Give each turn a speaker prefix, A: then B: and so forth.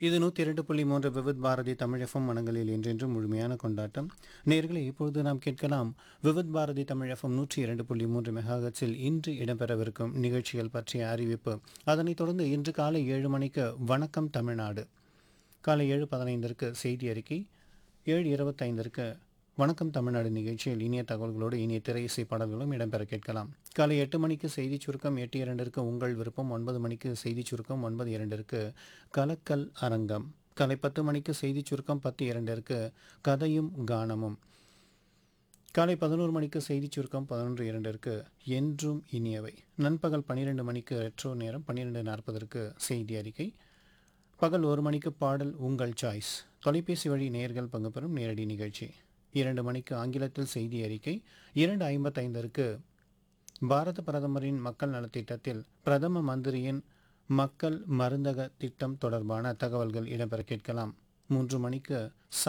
A: இது நூற்றி இரண்டு புள்ளி மூன்று விவித் பாரதி தமிழ் எஃப்எம் மனங்களில் என்றென்றும் முழுமையான கொண்டாட்டம் நேர்களை இப்பொழுது நாம் கேட்கலாம் விவித் பாரதி தமிழ் எஃப்எம் நூற்றி இரண்டு புள்ளி மூன்று மெகாஹெட்ஸில் இன்று இடம்பெறவிருக்கும் நிகழ்ச்சிகள் பற்றிய அறிவிப்பு அதனைத் தொடர்ந்து இன்று காலை ஏழு மணிக்கு வணக்கம் தமிழ்நாடு காலை ஏழு பதினைந்திற்கு செய்தி அறிக்கை ஏழு இருபத்தைந்திற்கு வணக்கம் தமிழ்நாடு நிகழ்ச்சியில் இனிய தகவல்களோடு இனிய திரை இசை பாடல்களும் இடம்பெற கேட்கலாம் காலை எட்டு மணிக்கு செய்தி சுருக்கம் எட்டு இரண்டிற்கு உங்கள் விருப்பம் ஒன்பது மணிக்கு செய்தி சுருக்கம் ஒன்பது இரண்டிற்கு கலக்கல் அரங்கம் காலை பத்து மணிக்கு செய்தி சுருக்கம் பத்து இரண்டிற்கு கதையும் கானமும் காலை பதினோரு மணிக்கு செய்தி சுருக்கம் பதினொன்று இரண்டிற்கு என்றும் இனியவை நண்பகல் பன்னிரெண்டு மணிக்கு ரெட்ரோ நேரம் பன்னிரெண்டு நாற்பதற்கு செய்தி அறிக்கை பகல் ஒரு மணிக்கு பாடல் உங்கள் சாய்ஸ் தொலைபேசி வழி நேயர்கள் பங்கு பெறும் நேரடி நிகழ்ச்சி இரண்டு மணிக்கு ஆங்கிலத்தில் செய்தி அறிக்கை இரண்டு ஐம்பத்தைந்திற்கு பாரத பிரதமரின் மக்கள் நலத்திட்டத்தில் பிரதம மந்திரியின் மக்கள் மருந்தக திட்டம் தொடர்பான தகவல்கள் இடம்பெற கேட்கலாம் மூன்று மணிக்கு